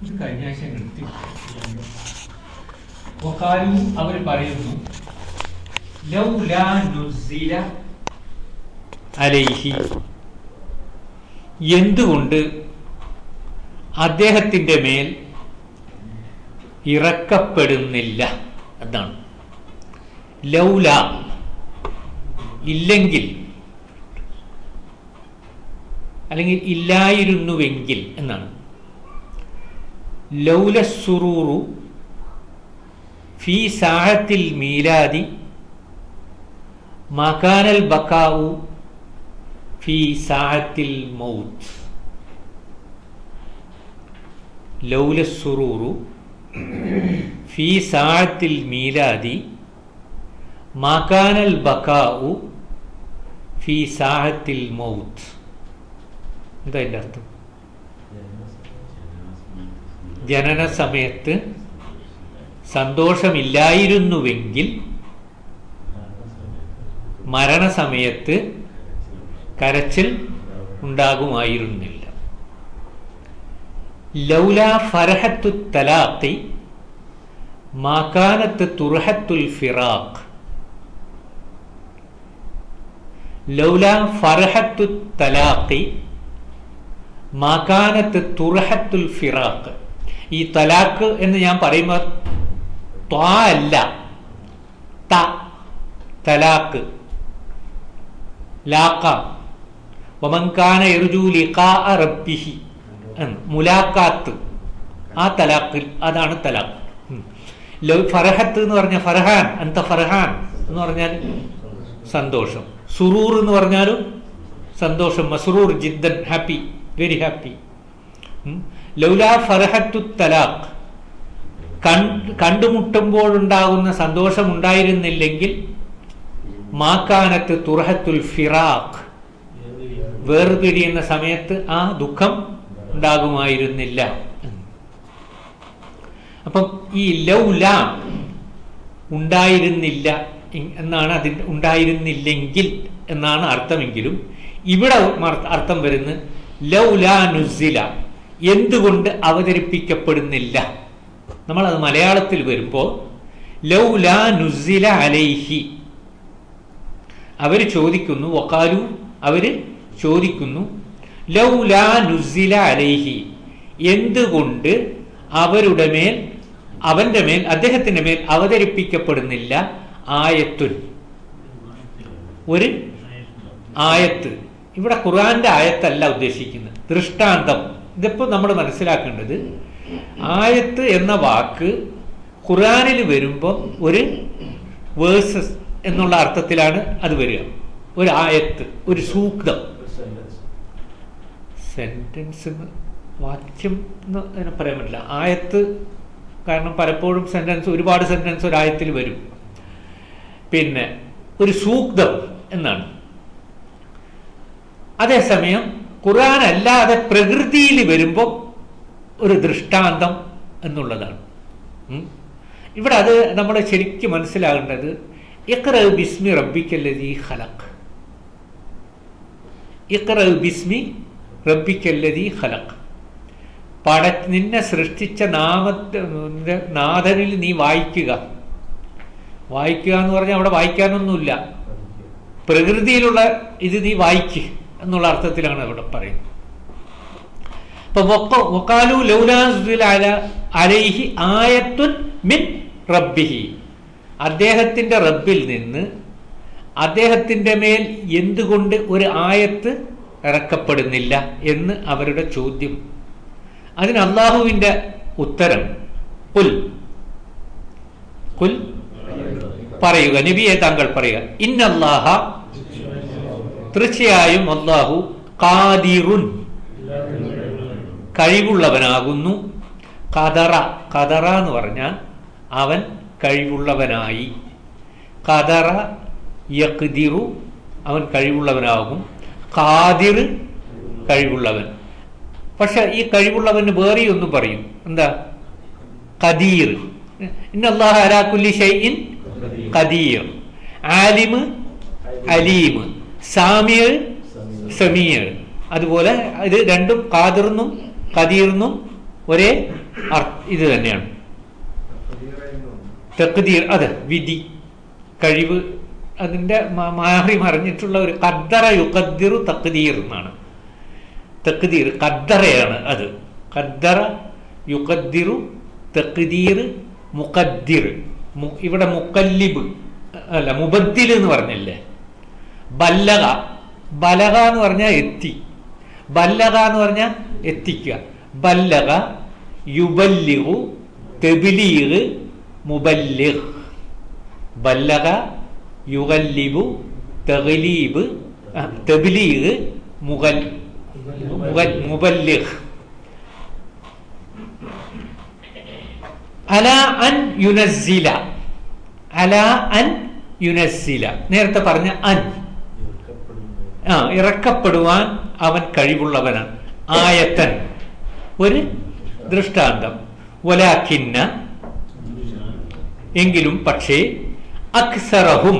ഇത് കഴിഞ്ഞ ആഴ്ച നിർത്തി വഖാലു അവർ പറയുന്നു ലൗലാ നുസില അലൈഹി എന്തുകൊണ്ട് അദ്ദേഹത്തിൻ്റെ മേൽ ഇറക്കപ്പെടുന്നില്ല എന്നാണ് ലൗല ഇല്ലെങ്കിൽ അല്ലെങ്കിൽ ഇല്ലായിരുന്നുവെങ്കിൽ എന്നാണ് ലൗല സുറൂറു ഫി സാഹത്തിൽ മീലാദി മകാനൽ ബക്കാവു ഫി സാഹത്തിൽ മൗത്ത് ലൗല സുറൂറു ഫി സാഹത്തിൽ മീലാദി മകാനൽ ബക്കാവു ഫി സാഹത്തിൽ മൗത്ത് എന്താ അതിൻ്റെ അർത്ഥം ജനന സമയത്ത് സന്തോഷമില്ലായിരുന്നുവെങ്കിൽ മരണസമയത്ത് കരച്ചിൽ ഉണ്ടാകുമായിരുന്നില്ല ലൗല ഫർഹത്തു തലാഖി മാക്കാനത്ത് തുർഹത്തുൽ ഫിറാഖ് ലൗല ഫർഹത്തു തലാഖി മാക്കാനത്ത് തുർഹത്തുൽ ഫിറാഖ് ഈ തലാഖ് എന്ന് ഞാൻ പറയുമ്പോൾ ത്വാ അല്ല ത തലാഖ് ലാക്ക വമൻകാന എറുജു ലിഖാ റബ്ബിഹി എന്ന് മുലാക്കാത്ത് ആ തലാഖിൽ അതാണ് തലാഖ് ഉം. ലൗ- ഫർഹത്ത് എന്ന് പറഞ്ഞ ഫർഹാൻ അന്ത ഫർഹാൻ എന്ന് പറഞ്ഞാൽ സന്തോഷം സുറൂർ എന്ന് പറഞ്ഞാലും സന്തോഷം മസ്റൂർ ജിദ്ദൻ ഹാപ്പി വെരി ഹാപ്പി ലൗലാ ഫർഹത്തു തലാഖ് കൺ- കണ്ടുമുട്ടുമ്പോഴുണ്ടാകുന്ന സന്തോഷം ഉണ്ടായിരുന്നില്ലെങ്കിൽ മാക്കാനത്ത് തുറഹത്തുൽ ഫിറാഖ് വേർപിരിയുന്ന സമയത്ത് ആ ദുഃഖം ഉണ്ടാകുമായിരുന്നില്ല അപ്പം ഈ ലൗല ഉണ്ടായിരുന്നില്ല ഇ- എന്നാണ് അതിൻ്റെ ഉണ്ടായിരുന്നില്ലെങ്കിൽ എന്നാണ് അർത്ഥമെങ്കിലും ഇവിടെ മർ- അർത്ഥം വരുന്നത് ലൗലാ നുസില എന്തുകൊണ്ട് അവതരിപ്പിക്കപ്പെടുന്നില്ല നമ്മളത് മലയാളത്തിൽ വരുമ്പോൾ ലൗലാ നുസില അലൈഹി അവർ ചോദിക്കുന്നു വക്കാലു അവർ ചോദിക്കുന്നു ലൗലാ നുസില അലൈഹി എന്തുകൊണ്ട് അവരുടെ മേൽ അവന്റെ മേൽ അദ്ദേഹത്തിന്റെ മേൽ അവതരിപ്പിക്കപ്പെടുന്നില്ല ആയത്തുൻ ഒരു ആയത്ത് ഇവിടെ ഖുർആന്റെ ആയത്തല്ല ഉദ്ദേശിക്കുന്നത് ദൃഷ്ടാന്തം ഇതിപ്പോൾ നമ്മൾ മനസ്സിലാക്കേണ്ടത് ആയത്ത് എന്ന വാക്ക് ഖുർആനിൽ വരുമ്പോൾ ഒരു വേഴ്സസ് എന്നുള്ള അർത്ഥത്തിലാണ് അത് വരിക ഒരു ആയത്ത് ഒരു സൂക്തം സെന്റൻസ് വാക്യം എന്ന് അതിനെ പറയാൻ പറ്റില്ല ആയത്ത് കാരണം പലപ്പോഴും സെന്റൻസ് ഒരുപാട് സെന്റൻസ് ഒരു ആയത്തിൽ വരും പിന്നെ ഒരു സൂക്തം എന്നാണ് അതേസമയം ഖുർആൻ അല്ലാതെ പ്രകൃതിയിൽ വരുമ്പോൾ ഒരു ദൃഷ്ടാന്തം എന്നുള്ളതാണ് ഉം. ഇവിടെ അത് നമ്മൾ ശരിക്കും മനസ്സിലാകേണ്ടത് ഇഖ്റ ബിസ്മി റബ്ബിക്കല്ലതി ഖലഖ് ഇഖ്റ ബിസ്മി റബ്ബിക്കല്ലതി ഖലഖ് പട നിന്നെ സൃഷ്ടിച്ച നാമത്തെ നിന്റെ നാഥനിൽ നീ വായിക്കുക വായിക്കുക എന്ന് പറഞ്ഞാൽ അവിടെ വായിക്കാനൊന്നുമില്ല പ്രകൃതിയിലുള്ള ഇത് നീ വായിക്ക് എന്നുള്ള അർത്ഥത്തിലാണ് അവിടെ പറയുന്നത് അപ്പൊ വക്ക- വക്കാലു ലൗലാ സുദില അല അലൈഹി ആയത്തുൻ മിൻ റബ്ബിഹി അദ്ദേഹത്തിന്റെ റബ്ബിൽ നിന്ന് അദ്ദേഹത്തിന്റെ മേൽ എന്തുകൊണ്ട് ഒരു ആയത്ത് ഇറക്കപ്പെടുന്നില്ല എന്ന് അവരുടെ ചോദ്യം അതിന് അള്ളാഹുവിന്റെ ഉത്തരം കുൽ കുൽ പറയുക നബിയെ താങ്കൾ പറയുക ഇന്നല്ലാഹ തീർച്ചയായും അള്ളാഹു കാദിറുൻ കഴിവുള്ളവനാകുന്നു കതറ കതറ എന്ന് പറഞ്ഞാൽ അവൻ കഴിവുള്ളവനായി കതറ യക്തിറു അവൻ കഴിവുള്ളവനാകും കാതിർ കഴിവുള്ളവൻ പക്ഷെ ഈ കഴിവുള്ളവന് വേറെ ഒന്നും പറയും എന്താ കദീർ ഇന്നല്ലാഹ അലാ കുല്ലി ഷൈഇൻ കദീർ ആലിമ് അലീം സാമിയർ സമീർ അതുപോലെ ഇത് രണ്ടും കാതിർന്നും കദീർന്നും ഒരേ അർ- ഇത് തന്നെയാണ് തക്തീർ അതെ വിധി കഴിവ് അതിൻ്റെ മ- മാറി മറിഞ്ഞിട്ടുള്ള ഒരു കദ്ദറ യുക്കദ്ദിറു തക്തീർ എന്നാണ് തക്തീർ കദ്ദറയാണ് അത് കദ്ദറ യുക്കദ്ദിറു തക്തീർ മുഖദ്ദിർ മു- ഇവിടെ മുക്കല്ലിബ് അല്ല മുബദ്ദിൽ എന്ന് പറഞ്ഞില്ലേ ബല്ലക ബലക എന്ന് പറഞ്ഞാൽ എത്തി ബല്ലക എന്ന് പറഞ്ഞാൽ എത്തിക്കുക ബല്ലക യുബല്ലിഗു തെബിലീഗ് മുബല്ലിഗ് ബല്ലക യുഗല്ലിബു തഗ്ലീബ് ആ, തെബിലീഗ് മുഗൽ മുഗൽ മുബല്ലിഗ് അല അൻ യുനസ്സില അല അൻ യുനസ്സില നേരത്തെ പറഞ്ഞ അൻ ആ ഇറക്കപ്പെടുവാൻ അവൻ കഴിവുള്ളവനാണ് ആയത്തൻ ഒരു ദൃഷ്ടാന്തം വലാഖിന്ന എങ്കിലും പക്ഷേ അക്സറഹും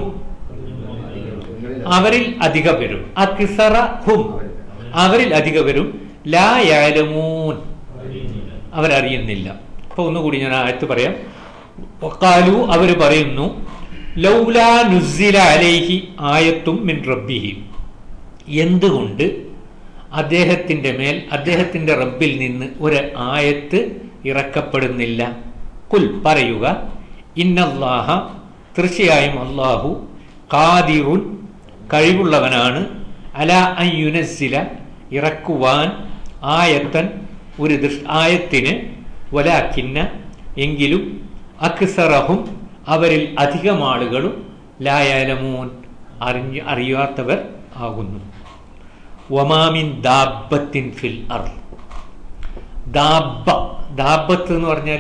അവരിൽ അധികം വരും അക്സറഹും അവരിൽ അധികം വരും ലാ യാലമൂൻ അവരറിയുന്നില്ല അപ്പൊ ഒന്നുകൂടി ഞാൻ ആയത്ത് പറയാം വക്കാലു അവർ പറയുന്നു ലൗലാ നുസില അലൈഹി ആയത്തും മിൻ റബ്ബിഹി എന്തുകൊണ്ട് അദ്ദേഹത്തിൻ്റെ മേൽ അദ്ദേഹത്തിൻ്റെ റബ്ബിൽ നിന്ന് ഒരു ആയത്ത് ഇറക്കപ്പെടുന്നില്ല കുൽ പറയുക ഇന്നല്ലാഹ തീർച്ചയായും അള്ളാഹു കാദിറുൻ കഴിവുള്ളവനാണ് അല അയ്യുനസില ഇറക്കുവാൻ ആയത്തൻ ഒരു ദൃഷ് ആയത്തിന് വലാക്കിന്ന എങ്കിലും അക്സറഹും അവരിൽ അധികം ആളുകളും ലായാലമൂൻ അറിഞ്ഞ് അറിയാത്തവർ ആകുന്നു വമാമിൻ ദാബത്തിൻ ഫിൽ അർ ദാബ ദാബത്ത് എന്ന് പറഞ്ഞാൽ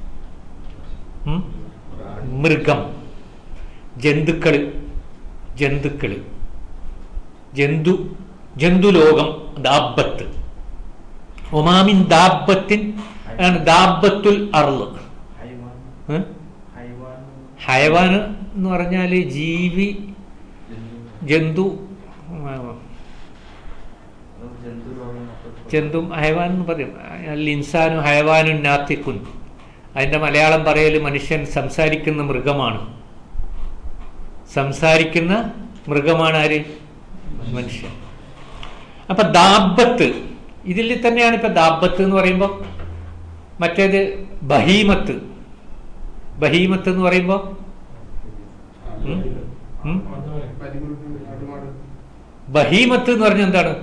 മൃഗം ജന്തുക്കള് ജന്തുക്കള് ജന്തു ജന്തുലോകം ദാബത്ത് ഒമാമിൻ ദാബത്തിൻ ആണ് ദാബത്തുൽ അർള് ഏ? ഹയവാൻ എന്ന് പറഞ്ഞാൽ ജീവി ജന്തു ആ, ജന്തും ഹയവാൻ എന്ന് പറയും അൽ ഇൻസാനും ഹയവാനും നാത്തിക്കുൻ അതിൻ്റെ മലയാളം പറയൽ മനുഷ്യൻ സംസാരിക്കുന്ന മൃഗമാണ് സംസാരിക്കുന്ന മൃഗമാണ് ആര് മനുഷ്യൻ അപ്പൊ ദാബത്ത് ഇതിൽ തന്നെയാണ് ഇപ്പൊ ദാബത്ത് എന്ന് പറയുമ്പോൾ മറ്റേത് ബഹീമത്ത് ബഹീമത്ത് എന്ന് പറയുമ്പോൾ ഉം? ഉം? ബഹീമത്ത് എന്ന് പറഞ്ഞാൽ എന്താണ്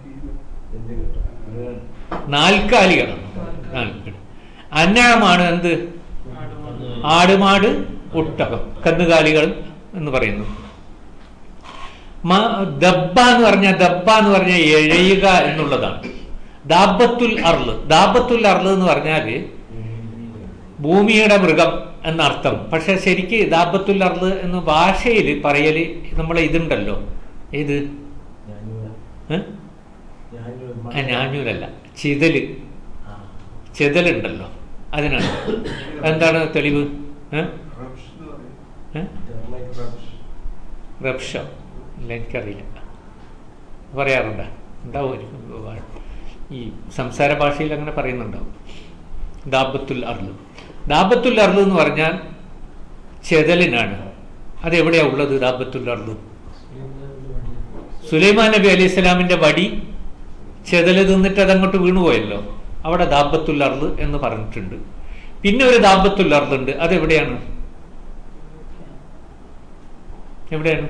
നാൽക്കാലികളാണ് നാൽക്കാലി അന്നാമാണ് എന്ത് ആടുമാട് ഒട്ടകം കന്നുകാലികൾ എന്ന് പറയുന്നു മ- ദബ്ബ എന്ന് പറഞ്ഞാൽ ദബ്ബ എന്ന് പറഞ്ഞാൽ എഴയുക എന്നുള്ളതാണ് ദാബത്തുൽ അർള് ദാബത്തുൽ അർള് എന്ന് പറഞ്ഞാല് ഭൂമിയുടെ മൃഗം എന്നർത്ഥം പക്ഷെ ശരിക്ക് ദാബത്തുൽ അർള് എന്ന് ഭാഷയിൽ പറയല് നമ്മളെ ഇതുണ്ടല്ലോ ഏത് ഏ? ആ, ഞാഞ്ഞൂലല്ല ചിതല് ചിതലുണ്ടല്ലോ അതിനാണ് എന്താണ് തെളിവ് ഏ? ഏ? റബ്ഷ ഇല്ല എനിക്കറിയില്ല പറയാറുണ്ട് ഉണ്ടാവും ഈ സംസാര ഭാഷയിൽ അങ്ങനെ പറയുന്നുണ്ടാവും ദാബത്തുൽ അർള് ദാബത്തുൽ അർള് എന്ന് പറഞ്ഞാൽ ചെതലിനാണ് അതെവിടെയാ ഉള്ളത് ദാബത്തുൽ അർള് സുലൈമാൻ നബി അലൈഹി സ്വലാമിന്റെ വടി ചെതല് തിന്നിട്ട് അതങ്ങോട്ട് വീണുപോയല്ലോ അവിടെ ദാബത്തുൽ അർള് എന്ന് പറഞ്ഞിട്ടുണ്ട് പിന്നെ ഒരു ദാബത്തുൽ അർള് ഉണ്ട് അതെവിടെയാണ് എവിടെയാണ്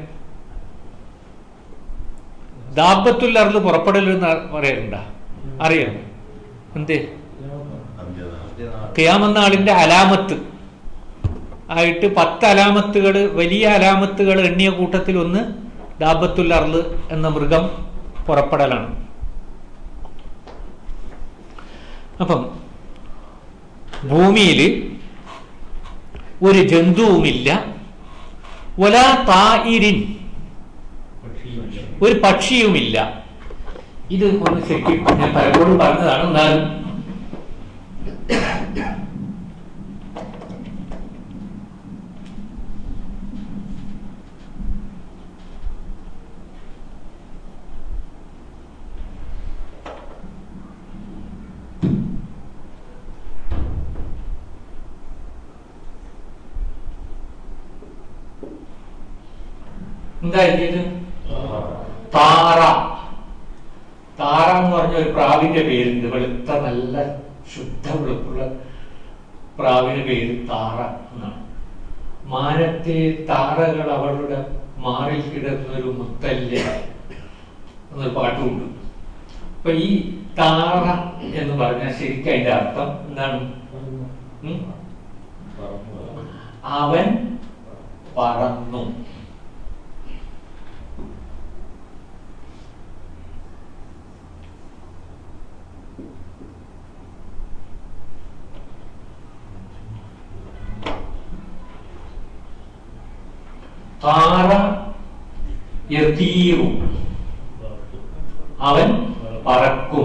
ദാബത്തുൽ അർള് പുറപ്പെടൽ എന്ന് പറയാറുണ്ടാ അറിയാം എന്തേ ഖിയാമന്നാളിന്റെ അലാമത്ത് ആയിട്ട് പത്ത് അലാമത്തുകൾ വലിയ അലാമത്തുകൾ എണ്ണിയ കൂട്ടത്തിൽ ഒന്ന് ദാബത്തുൽ അർള് എന്ന മൃഗം പുറപ്പെടലാണ് അപ്പം ഭൂമിയിൽ ഒരു ജന്തുവുമില്ല ഒലാ തായിരിൻ ഒരു പക്ഷിയുമില്ല ഇത് ഒന്ന് ശരിക്കും ഞാൻ പലപ്പോഴും പറഞ്ഞതാണ് എന്നാലും എന്താ എഴുതിയത് താറ താറ എന്ന് പറഞ്ഞ ഒരു പ്രാവിന്റെ പേരുണ്ട് വെളുത്ത നല്ല ശുദ്ധ വെളുപ്പുള്ള പ്രാവിന്റെ പേര് താറ എന്നാണ് മാനത്തെ താറകൾ അവളുടെ മാറിൽ കിടന്നൊരു മുത്തല്ല എന്നൊരു പാട്ടുമുണ്ട് അപ്പൊ ഈ താറ എന്ന് പറഞ്ഞാൽ ശരിക്കും അതിന്റെ അർത്ഥം എന്താണ് ഉം? അവൻ പറന്നു താറ യതീറു അവൻ പറക്കും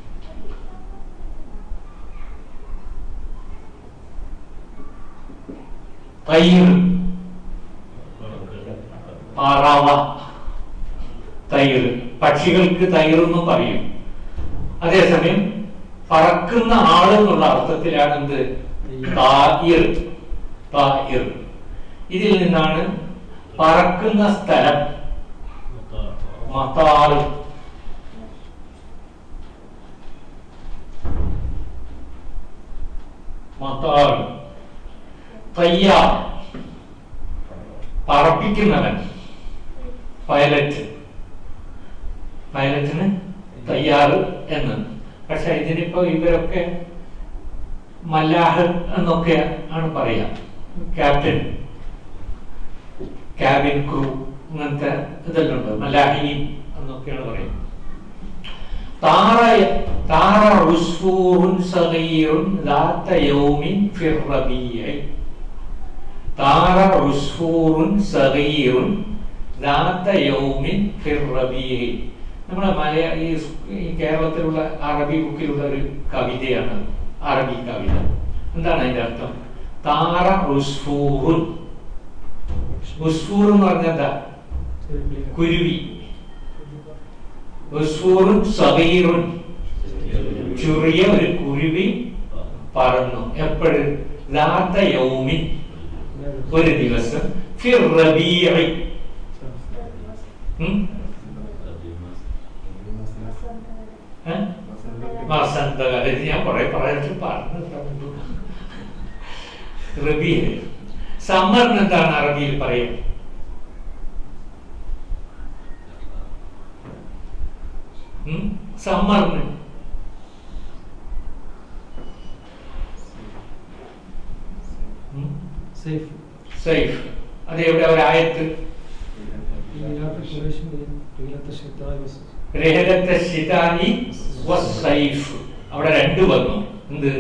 തൈർ പറവ തൈർ പക്ഷികൾക്ക് തൈറെന്നും പറയും അതേസമയം പറക്കുന്ന ആള് എന്നുള്ള അർത്ഥത്തിലാണ് എന്ത് തായിർ തായിർ ഇതിൽ നിന്നാണ് പറക്കുന്ന സ്ഥലം മത്താർ മത്താർ തയ്യാർ പറപ്പിക്കുന്നവൻ പൈലറ്റ് പൈലറ്റിന് തയ്യാറ് എന്ന് പക്ഷെ ഇതിനിപ്പോ ഇവരൊക്കെ മല്ലാഹ് എന്നൊക്കെ ആണ് പറയാ ക്യാപ്റ്റൻ ക്യാബിൻ ക്രൂ അങ്ങനത്തെ ഇതെല്ലാം ഉണ്ട് മലാഹിയും എന്നൊക്കെയാണ് പറയുന്നത് താറ താറ ഉസ്ഫൂറുൻ സഗീറുൻ ذات يوم في الربيع താറ ഉസ്ഫൂറുൻ സഗീറുൻ ذات يوم في الربيع നമ്മുടെ മലയാ ഈ സ്- ഈ കേരളത്തിലുള്ള അറബി ബുക്കിലുള്ള ഒരു കവിതയാണ് അറബി കവിത എന്താണ് അതിന്റെ അർത്ഥം താറ ഉസ്ഫൂറുൻ ഉസ്ഫൂർ എന്ന് പറഞ്ഞാൽ എന്താ കുരുവി ഉസ്ഫൂറുൻ സഗീറുൻ ചെറിയ ഒരു കുരുവി പറന്നു എപ്പോഴും ലാത്ത യൗമിൻ ഒരു ദിവസം ഫിർ റബീഇ. ഉം? ഏ? വസന്തകാലത്ത് ഞാൻ കുറെ പറയാൻ പറഞ്ഞു റബീൽ സമ്മറിന് എന്താണ് അറബിയിൽ പറയുക ഉം? സമ്മറിന് ഉം? സേഫ് സൈഫ് അത് എവിടെ ഒരായത്ത് إيلاف قريش ليلة الشتاء والصيف രഹലത്തെ ശിതാനി വസ്സൈഫ് അവിടെ രണ്ട് വന്നു എന്ത്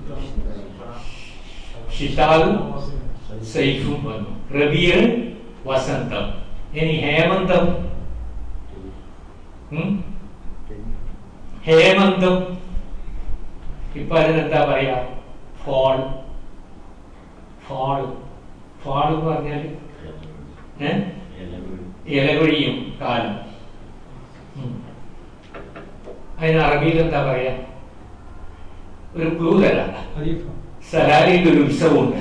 ഷിതാലും സൈഫും വന്നു റബിയൽ വസന്തം ഇനി ഹേമന്തം ഉം? ഹേമന്തം ഇപ്പൊ അതിനെന്താ പറയാ ഫോൾ ഫോൾ ഫോൾ എന്ന് പറഞ്ഞാൽ ഏഹ് ഇലകൊഴിയും കാലം ഉം. അതിന് അറബിയിൽ എന്താ പറയാ ഒരു ക്ലൂ തരാം خليفة സലാലിയിൽ ഒരു ഉത്സവമുണ്ട്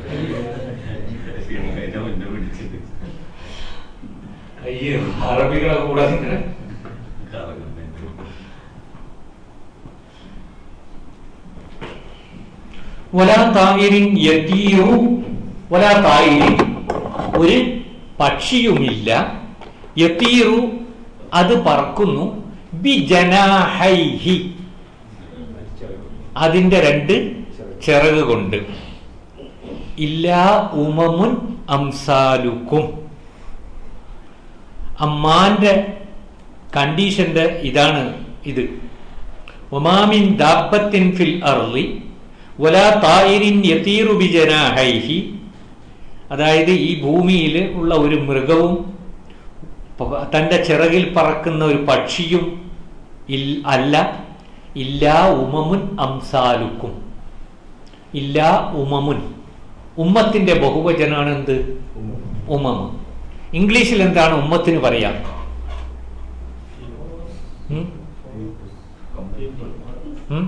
അയ്യോ അറബികളെ കൂടെ ഇങ്ങനെ വലാ തായിരിൻ യതീറു വലാ തായിരിൻ ഒരു പക്ഷിയുമില്ല യതീറു അത് പറക്കുന്നു ബിജനാഹൈഹി അതിന്റെ രണ്ട് ചിറക് കൊണ്ട് ഇല്ലാ ഉമമുൻ അംസാലുക്കും അമ്മാന്റെ കണ്ടീഷന്റെ ഇതാണ് ഇത് ഒമാമിൻ ദാബത്തിൻ ഫിൽ അർളി വലാ തായിരിൻ യതീറു ബിജനാഹൈഹി അതായത് ഈ ഭൂമിയിൽ ഉള്ള ഒരു മൃഗവും പ- തന്റെ ചിറകിൽ പറക്കുന്ന ഒരു പക്ഷിയും ഇൽ- അല്ല ഇല്ലാ ഉമമുൻ അംസാലുക്കും ഇല്ലാ ഉമമുൻ ഉമ്മത്തിന്റെ ബഹുവചനാണ് എന്ത് ഉമമ് ഇംഗ്ലീഷിൽ എന്താണ് ഉമ്മത്തിന് പറയാം ഉം? ഉം?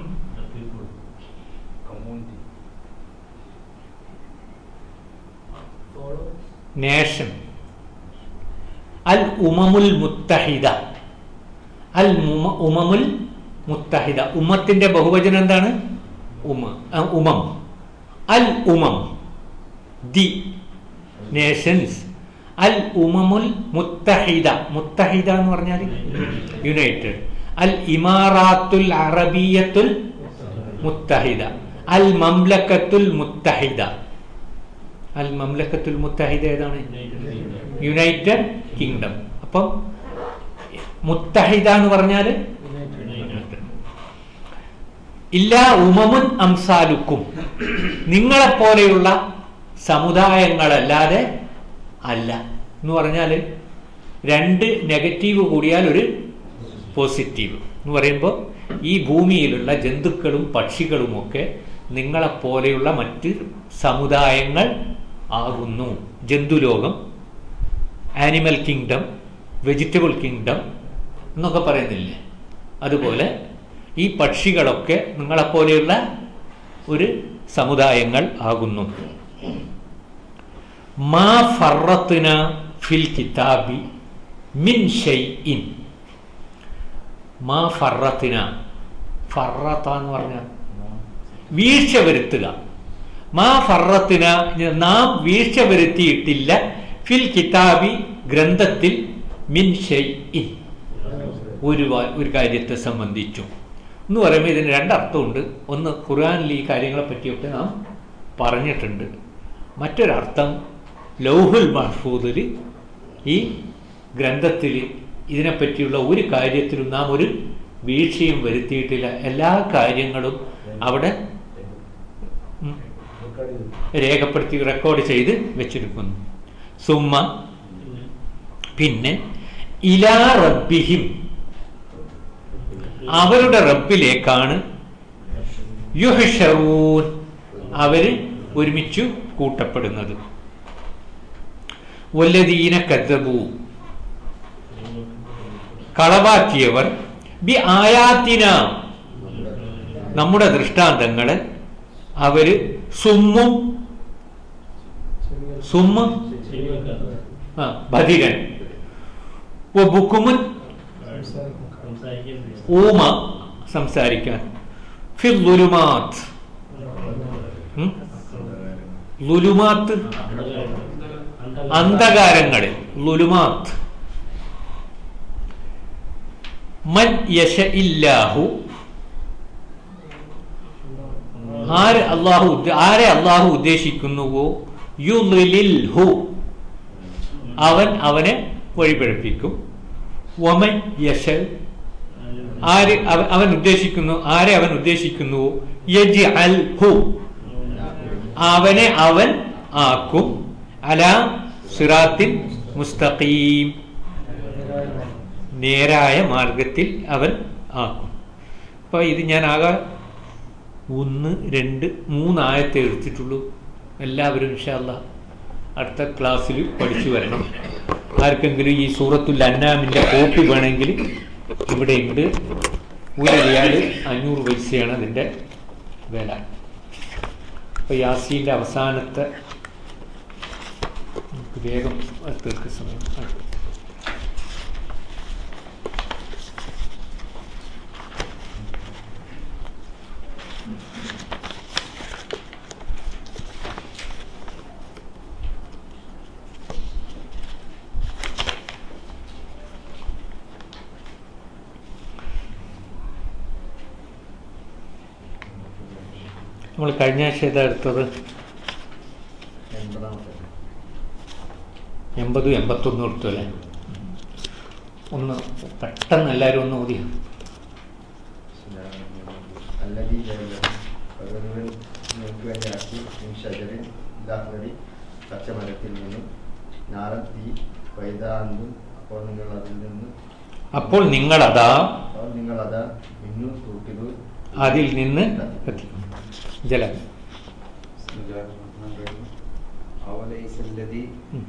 നേഷൻ അൽ ഉമമുൽ മുത്തഹിദ അൽ മുമ- ഉമമുൽ മുത്തഹിദ ഉമ്മത്തിന്റെ ബഹുവചനം എന്താണ് ഉമ ആ, ഉമം അൽ ഉമം ദി നേഷൻസ് അൽ ഉമമുൽ മുത്തഹിദ മുത്തഹിദ എന്ന് പറഞ്ഞാൽ യുണൈറ്റഡ് അൽ ഇമാറാത്തുൽ അറബിയത്തുൽ മുത്തഹിദ അൽ മംലക്കത്തുൽ മുത്തഹിദ അൽ മംലക്കത്തുൽ മുത്തഹിദ ഏതാണ് യുണൈറ്റഡ് കിങ്ഡം അപ്പം മുത്തഹിദ എന്ന് പറഞ്ഞാൽ ഇല്ല ഉമമുൻ അംസാലുക്കും നിങ്ങളെപ്പോലെയുള്ള സമുദായങ്ങളല്ലാതെ അല്ല എന്ന് പറഞ്ഞാൽ രണ്ട് നെഗറ്റീവ് കൂടിയാൽ ഒരു പോസിറ്റീവ് എന്ന് പറയുമ്പോൾ ഈ ഭൂമിയിലുള്ള ജന്തുക്കളും പക്ഷികളുമൊക്കെ നിങ്ങളെപ്പോലെയുള്ള മറ്റ് സമുദായങ്ങൾ ആകുന്നു ജന്തുലോകം ആനിമൽ കിങ്ഡം വെജിറ്റബിൾ കിങ്ഡം എന്നൊക്കെ പറയുന്നില്ലേ അതുപോലെ ഈ പക്ഷികളൊക്കെ നിങ്ങളെപ്പോലെയുള്ള ഒരു സമുദായങ്ങൾ ആകുന്നു മാ ഫറത്തിന ഫിൽ കിതാബി മിൻ ഷൈഇൻ മാ ഫറത്തിന ഫറത്ത എന്ന് പറഞ്ഞാൽ വീഴ്ച വരുത്തുക മാ ഫറത്തിന നാം വീഴ്ച വരുത്തിയിട്ടില്ല ഫിൽ കിതാബി ഗ്രന്ഥത്തിൽ മിൻ ഷൈഇൻ ഒരു വാ- ഒരു കാര്യത്തെ സംബന്ധിച്ചും എന്ന് പറയുമ്പോൾ ഇതിന് രണ്ടർത്ഥമുണ്ട് ഒന്ന് ഖുർആനിൽ ഈ കാര്യങ്ങളെ പറ്റിയൊക്കെ നാം പറഞ്ഞിട്ടുണ്ട് മറ്റൊരർത്ഥം ലൗഹുൽ മഹ്ഫൂദിൽ ഈ ഗ്രന്ഥത്തിൽ ഇതിനെപ്പറ്റിയുള്ള ഒരു കാര്യത്തിലും നാം ഒരു വീഴ്ചയും വരുത്തിയിട്ടില്ല എല്ലാ കാര്യങ്ങളും അവിടെ ഉം, രേഖപ്പെടുത്തി റെക്കോർഡ് ചെയ്ത് വെച്ചിരിക്കുന്നു സുമ്മ പിന്നെ ഇലാ റബ്ബിഹിം അവരുടെ റബ്ബിലേക്കാണ് യുഹഷറൂൻ അവര് ഒരുമിച്ചു കൂട്ടപ്പെടുന്നത് വല്ലദീന കദ്ദബു കളവാക്കിയവർ ബി ആയാത്തിന നമ്മുടെ ദൃഷ്ടാന്തങ്ങളെ അവര് സുമ്മും സുമ്മ ആ ബധിരൻ ബുക്കുമുൻ ഊമ സംസാരിക്കാൻ ഫിൽ ലുലുമാത്ത് ഉം? ലുലുമാത്ത് അന്ധകാരങ്ങളിൽ ലുലുമാത്ത് മൻ യശ ഇല്ലാഹു ആര് അള്ളാഹു ഉദ്ദ- ആരെ അള്ളാഹു ഉദ്ദേശിക്കുന്നുവോ യുലിൽഹു അവൻ അവനെ വഴിപഴപ്പിക്കും വമൻ യശ ആര് അവ- അവൻ ഉദ്ദേശിക്കുന്നു ആരെ അവൻ ഉദ്ദേശിക്കുന്നുവോ യജ് അൽ ഹു അവനെ അവൻ ആക്കും അല സിറാത്തിൻ മുസ്തഖീം നേരായ മാർഗത്തിൽ അവൻ ആക്കും അപ്പോൾ ഇത് ഞാൻ ആകെ ഒന്ന് രണ്ട് മൂന്നായത്തെ എടുത്തിട്ടുള്ളൂ എല്ലാവരും ഇൻഷാല്ല അടുത്ത ക്ലാസ്സിൽ പഠിച്ചു വരണം ആർക്കെങ്കിലും ഈ സൂറത്തുൽ അന്നാമിൻ്റെ കോപ്പി വേണമെങ്കിൽ ഇവിടെ ഉണ്ട് ഒരു റിയാൽ അഞ്ഞൂറ് പൈസയാണ് അതിൻ്റെ വില അപ്പോൾ യാസീൻ്റെ അവസാനത്തെ നമുക്ക് വേഗം അത് തീർക്ക സമയം ആയി. നമ്മൾ കഴിഞ്ഞ ആഴ്ച ഏതാ എടുത്തത് എൺപതും എൺപത്തൊന്നും എടുത്തു അല്ലേ ഒന്ന് പെട്ടെന്ന് എല്ലാവരും ഒന്ന് ഓതിയ الذي جعل പകലുകൾ നിങ്ങൾക്ക് വേണ്ടി ആക്കി ഷജറിൻ ദാഹരി പച്ചമരത്തിൽ നിന്നും നാരൻ തീ വൈദാന്തും അപ്പോൾ നിങ്ങൾ അതിൽ നിന്ന് അപ്പോൾ നിങ്ങളതാ അപ്പോൾ നിങ്ങൾ അതാ ഇന്നും തൂക്കിതു അതിൽ നിന്ന് കത്തിക്കും ജലം بسم الله الرحمن الرحيم أوليس الذي ഉം.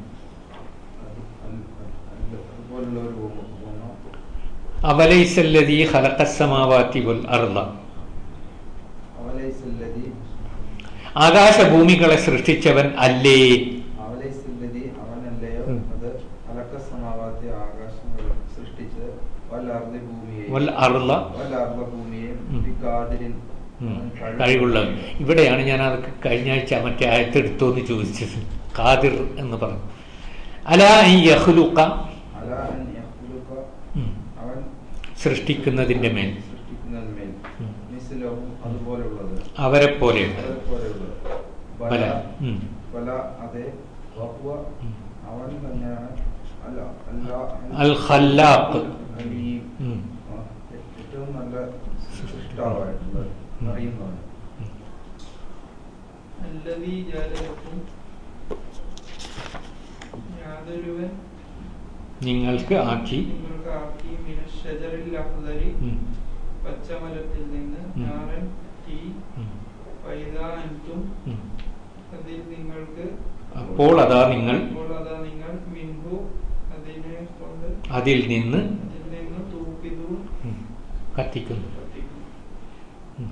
അതുപോലുള്ള ഒരു ഭൂമി അവലൈസല്ലതീ ഖലഖസ്സമാവാതി വൽ അർള അവലൈസ് الذي ആകാശഭൂമികളെ സൃഷ്ടിച്ചവൻ അല്ലേ അവലൈസ് الذي അവനല്ലയോ ഉം. അത് അലക്ക സമാവാത്തി വൽ അറുള്ള വല്ലാർന്ന ഭൂമിയെ ഉം. ബിഖാദിരിൻ ഉം, കഴിവ് കഴിവുള്ളവൻ ഇവിടെയാണ് ഞാൻ അതൊക്കെ കഴിഞ്ഞ ആഴ്ച മറ്റേ ആയത്തെടുത്തോ എന്ന് ചോദിച്ചത് ഖാദിർ എന്ന് പറഞ്ഞു അലാ ഈ യഹ്ലുക്ക അലാ അൻ യഖ്ലുക ഉം, അവൻ സൃഷ്ടിക്കുന്നതിൻ്റെ മേൽ സൃഷ്ടിക്കുന്നതിന്മേൽ ഉം. മിസ്ലഹും അതുപോലെയുള്ളത് അവരെ പോലെ അതുപോലെയുള്ളത് ബല ബല ഉം, ബല അതെ വഹുവ ഉം. അവൻ തന്നെയാണ് അല്ല അല്ല അൽ ഖല്ലാഖ്. അലീം. ഉം. ആ, ഏറ്റവും നല്ല സൃഷ്ടാവായിട്ടുള്ളത് ഉം. അറിയുന്നവൻ الذي جعلكم യാതൊരുവൻ നിങ്ങൾക്ക് ആക്കി നിങ്ങൾക്ക് ആക്കി മിനശ്ശജറിൽ അഹ്ദരി ഉം, പച്ചമരത്തിൽ നിന്ന് ഉം. നാരൻ തീ ഉം, വൈദാ അൻതും ഉം. അതിൽ നിങ്ങൾക്ക് അപ്പോൾ അതാ നിങ്ങൾ അപ്പോൾ അതാ നിങ്ങൾ മിൻഹു അതിനെ കൊണ്ട് അതിൽ നിന്ന് അതിൽ നിന്ന് തൂക്കിതു ഉം, കത്തിക്കുന്നു കത്തിക്കുന്നു ഉം.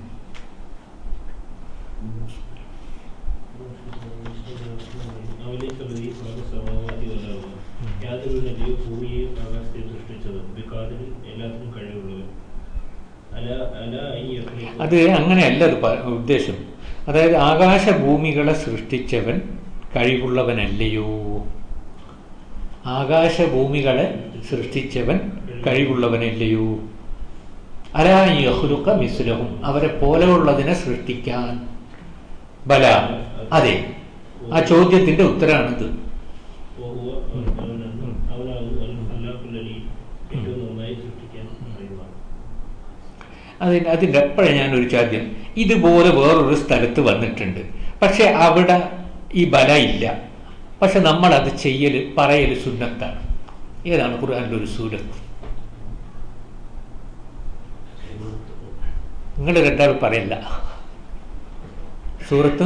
അവലേക്കുള്ളത് ഈ സർവ്വസമാവാദി വല്ലവൻ യാതൊരു നദിയോ ഭൂമിയെയും ആകാശത്തെയും സൃഷ്ടിച്ചത് ബിക്കാതിൽ എല്ലാത്തിനും കഴിവുള്ളവൻ അല അല ഈ യഖ്ലുഖു- അത് അങ്ങനെയല്ല അത് പ- ഉദ്ദേശം അതായത് ആകാശഭൂമികളെ സൃഷ്ടിച്ചവൻ കഴിവുള്ളവനല്ലയോ ആകാശഭൂമികളെ സൃഷ്ടിച്ചവൻ കഴിവുള്ളവനല്ലയോ അലാ യഹ്ലുക്ക മിസ്ലഹും അവരെ പോലെയുള്ളതിനെ സൃഷ്ടിക്കാൻ ബല അതെ ആ ചോദ്യത്തിന്റെ ഉത്തരാണിത് വഹുവ അവനാണ് അവനാകും അൽ ഖല്ലാഖുൽ അലീം. ഏറ്റവും നന്നായി സൃഷ്ടിക്കാൻ കഴിവാണ് അതിന് അതിൻ്റെ എപ്പോഴും ഞാനൊരു ചോദ്യം ഇതുപോലെ വേറൊരു സ്ഥലത്ത് വന്നിട്ടുണ്ട് പക്ഷെ അവിടെ ഈ ബല ഇല്ല പക്ഷെ നമ്മളത് ചെയ്യൽ പറയൽ സുന്നത്താണ് ഏതാണ് ഖുർആാനിലെ ഒരു സൂരത്ത് നിങ്ങൾ രണ്ടാൾ പറയില്ല സൂറത്ത്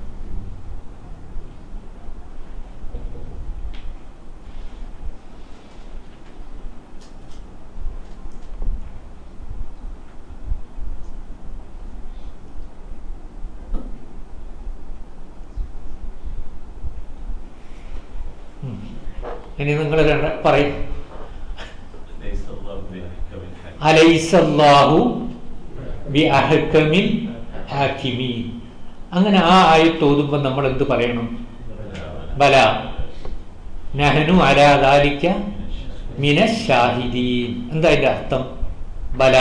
ഉം. ഇനി നിങ്ങൾ രണ്ട പറയും ليس الله بأحكم الحاكمين അലൈസല്ലാഹു ബി അഹക്കമിൽ ഹാക്കിമീൻ അങ്ങനെ ആ ആയത്ത് ഓതുമ്പോൾ നമ്മൾ എന്ത് പറയണം ബല നഹനു അലാദാലിക്ക മിന ഷാഹിദീൻ എന്താ അതിന്റെ അർത്ഥം ബല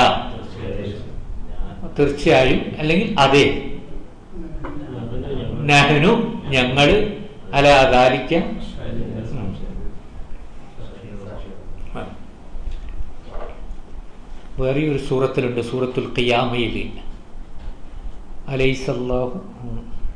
തീർച്ചയായും അല്ലെങ്കിൽ അതെ നഹനു ഞങ്ങള് അലാദാലിക്ക വേറെ ഒരു സൂറത്തിലുണ്ട് സൂറത്തുൽ ഖിയാമയിൽ അലൈസല്ലാഹു ഉം.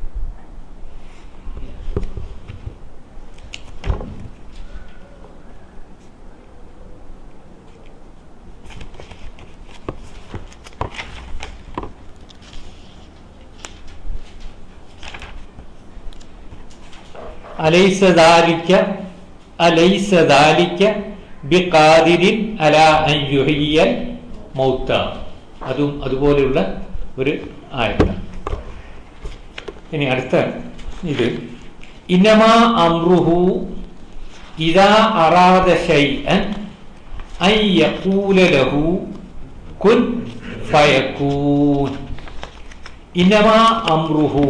അലൈസ ദാലിക്ക അലൈസ ദാലിക്ക ബിഖാദിരിൻ അലാ അൻ യുഹയ്യൽ മൗത്ത അതും അതുപോലെയുള്ള ഒരു ആയത്താണ് ഇനി അടുത്ത ഇത് ഇനമാ അമ്രുഹു ഇതാ അറാദ ഷൈഅൻ അൻ യഖൂല ലഹു കുൻ ഫയകൂൻ ഇനമാ അമ്രുഹു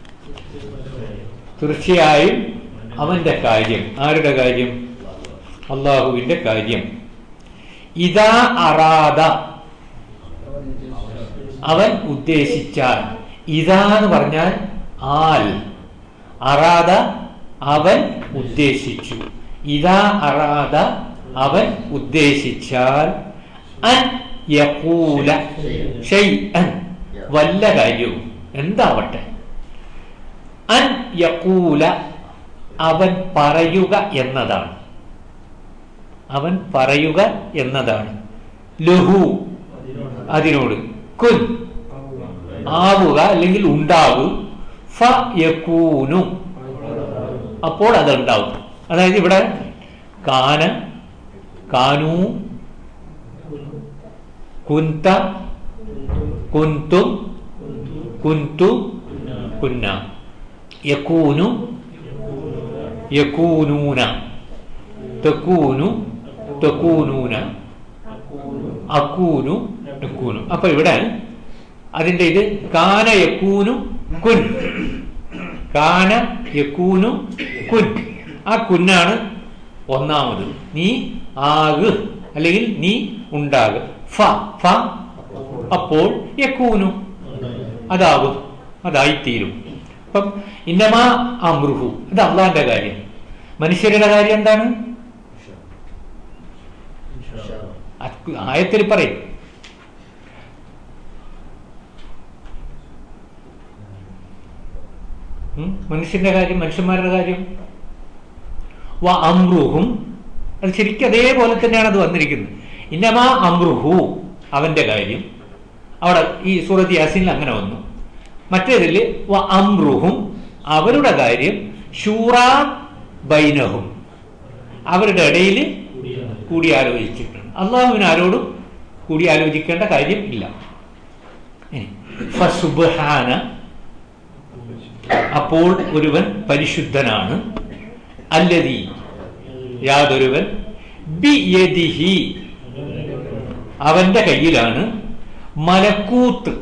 തീർച്ചയായും അവന്റെ കാര്യം ആരുടെ കാര്യം അള്ളാഹുവിന്റെ കാര്യം ഇതാ അറാദ അവൻ ഉദ്ദേശിച്ചാൽ ഇതാ എന്ന് പറഞ്ഞാൽ ആൽ അറാദ അവൻ ഉദ്ദേശിച്ചു ഇതാ അറാദ അവൻ ഉദ്ദേശിച്ചാൽ അൻ യഖൂല ഷൈഅൻ വല്ല കാര്യവും എന്താവട്ടെ അൻ യഖൂല അവൻ പറയുക എന്നതാണ് അവൻ പറയുക എന്നതാണ് ലഹു അതിനോട് കുൻ ആവുക അല്ലെങ്കിൽ ഉണ്ടാവൂ ഫ യക്കൂനു അപ്പോൾ അതുണ്ടാവും അതായത് ഇവിടെ കാന കാനു കുന്ത കുന്തും കുന്തു കുന്ന യക്കൂനു യക്കൂനൂന തക്കൂനു തക്കൂനൂന അക്കൂനു യക്കൂനു അപ്പൊ ഇവിടെ അതിന്റെ ഇത് കാന യക്കൂനു കുൻ കാന യക്കൂനു കുൻ ആ കുന്നാണ് ഒന്നാമത് നീ ആക് അല്ലെങ്കിൽ നീ ഉണ്ടാക് ഫ ഫ അപ്പോൾ യക്കൂനു അതാകും അതായിത്തീരും അപ്പം ഇന്നമാ അമൃഹു ഇത് അള്ളാന്റെ കാര്യം മനുഷ്യരുടെ കാര്യം എന്താണ് അത് ആയത്തിൽ പറയും ഉം? മനുഷ്യന്റെ കാര്യം മനുഷ്യന്മാരുടെ കാര്യം വ അമ്രുഹും അത് ശരിക്കും അതേപോലെ തന്നെയാണ് അത് വന്നിരിക്കുന്നത് ഇന്നമാ അമ്രുഹു അവന്റെ കാര്യം അവിടെ ഈ സൂറത്ത് യാസീനിൽ അങ്ങനെ വന്നു മറ്റേതിൽ വ അമ്രുഹും അവരുടെ കാര്യം ഷൂറ ബൈനഹും അവരുടെ ഇടയിൽ കൂടിയാലോചിച്ചിട്ടുണ്ട് അള്ളാഹുവിന് ആരോടും കൂടിയാലോചിക്കേണ്ട കാര്യം ഇല്ല ഇനി, ഫസുബ്ഹാന അപ്പോൾ ഒരുവൻ പരിശുദ്ധനാണ് അല്ലതി യാതൊരുവൻ ബിയദിഹി അവന്റെ കയ്യിലാണ് മലക്കൂത്ത്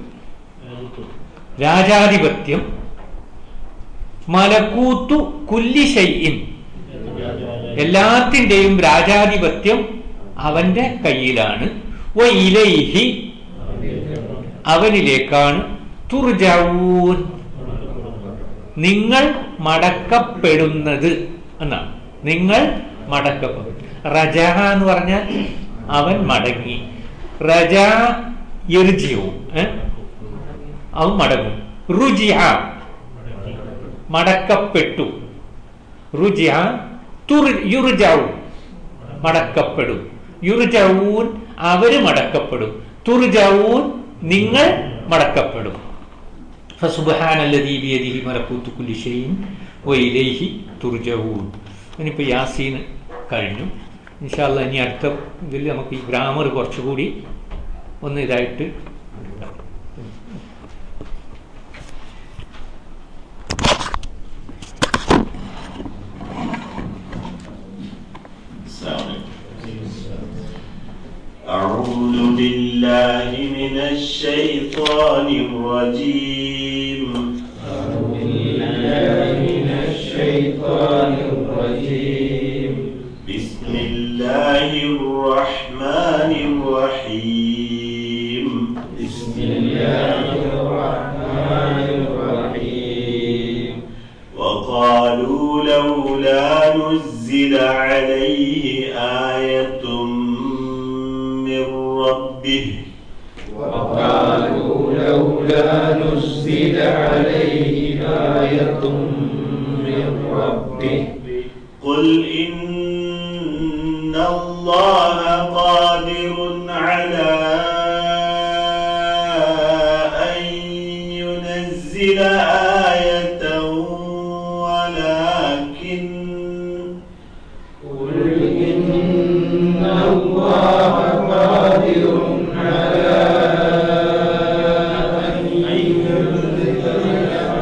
രാജാധിപത്യം മലക്കൂത്തു കുല്ലിശൈഇൻ എല്ലാത്തിന്റെയും രാജാധിപത്യം അവന്റെ കയ്യിലാണ് വ ഇലൈഹി അവനിലേക്കാണ് തുർജഊൻ നിങ്ങൾ മടക്കപ്പെടുന്നത് എന്നാണ് നിങ്ങൾ മടക്കപ്പെടും റജഹ എന്ന് പറഞ്ഞാൽ അവൻ മടങ്ങി റജ യർജിയു അവൻ മടങ്ങും റുജിഹ മടക്കപ്പെട്ടു റുജിഹ തുർ യുർജൗ മടക്കപ്പെടും യുർജഊൻ അവര് മടക്കപ്പെടും തുർജഊൻ നിങ്ങൾ മടക്കപ്പെടും فسبحان الذي بيده ملكوت كل شيء وإليه ترجعون ഇനിയിപ്പോൾ യാസീൻ കഴിഞ്ഞു ഇൻഷാല്ല ഇനി അടുത്ത ഇതിൽ നമുക്ക് ഈ ഗ്രാമർ കുറച്ചുകൂടി ഒന്ന് ഇതായിട്ട് أعوذ بالله من الشيطان الرجيم من الشيطان الرجيم بسم الله الرحمن الرحيم بسم الله الرحمن الرحيم وقالوا لولا نزل عليه آية من ربه وقالوا لولا نزل عليه آية من ربه قل إن الله قادر